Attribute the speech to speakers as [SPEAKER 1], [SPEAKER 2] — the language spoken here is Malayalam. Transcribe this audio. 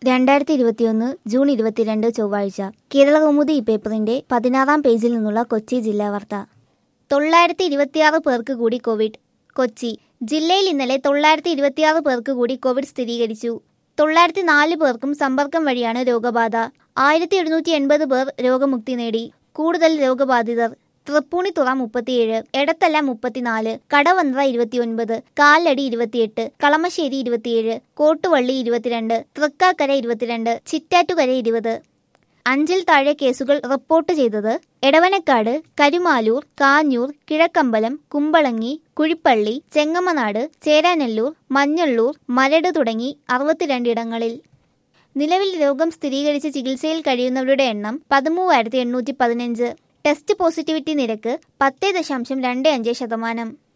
[SPEAKER 1] രണ്ടായിരത്തി ഇരുപത്തിയൊന്ന് ജൂൺ ഇരുപത്തിരണ്ട് ചൊവ്വാഴ്ച കേരളകൗമുദി ഈ പേപ്പറിന്റെ പതിനാറാം പേജിൽ നിന്നുള്ള കൊച്ചി ജില്ലാ വാർത്ത തൊള്ളായിരത്തി ഇരുപത്തിയാറ് പേർക്ക് കൂടി കോവിഡ് കൊച്ചി ജില്ലയിൽ ഇന്നലെ തൊള്ളായിരത്തി ഇരുപത്തിയാറ് പേർക്ക് കൂടി കോവിഡ് സ്ഥിരീകരിച്ചു തൊള്ളായിരത്തി നാല് പേർക്കും സമ്പർക്കം വഴിയാണ് രോഗബാധ ആയിരത്തി എഴുന്നൂറ്റി എൺപത് പേർ രോഗമുക്തി നേടി കൂടുതൽ രോഗബാധിതർ തൃപ്പൂണിത്തുറ മുപ്പത്തിയേഴ് എടത്തല മുപ്പത്തിനാല് കടവന്ത്ര ഇരുപത്തിയൊൻപത് കാലടി ഇരുപത്തിയെട്ട് കളമശ്ശേരി ഇരുപത്തിയേഴ് കോട്ടുവള്ളി ഇരുപത്തിരണ്ട് തൃക്കാക്കര ഇരുപത്തിരണ്ട് ചിറ്റാറ്റുകര ഇരുപത് അഞ്ചിൽ താഴെ കേസുകൾ റിപ്പോർട്ട് ചെയ്തത് എടവനക്കാട് കരുമാലൂർ കാഞ്ഞൂർ കിഴക്കമ്പലം കുമ്പളങ്ങി കുഴിപ്പള്ളി ചെങ്ങമനാട് ചേരാനെല്ലൂർ മഞ്ഞള്ളൂർ മരട് തുടങ്ങി അറുപത്തിരണ്ടിടങ്ങളിൽ നിലവിൽ രോഗം സ്ഥിരീകരിച്ച് ചികിത്സയിൽ കഴിയുന്നവരുടെ എണ്ണം പതിമൂവായിരത്തി എണ്ണൂറ്റി പതിനഞ്ച് ടെസ്റ്റ് പോസിറ്റിവിറ്റി നിരക്ക് പത്ത് ദശാംശം രണ്ട് അഞ്ച് ശതമാനം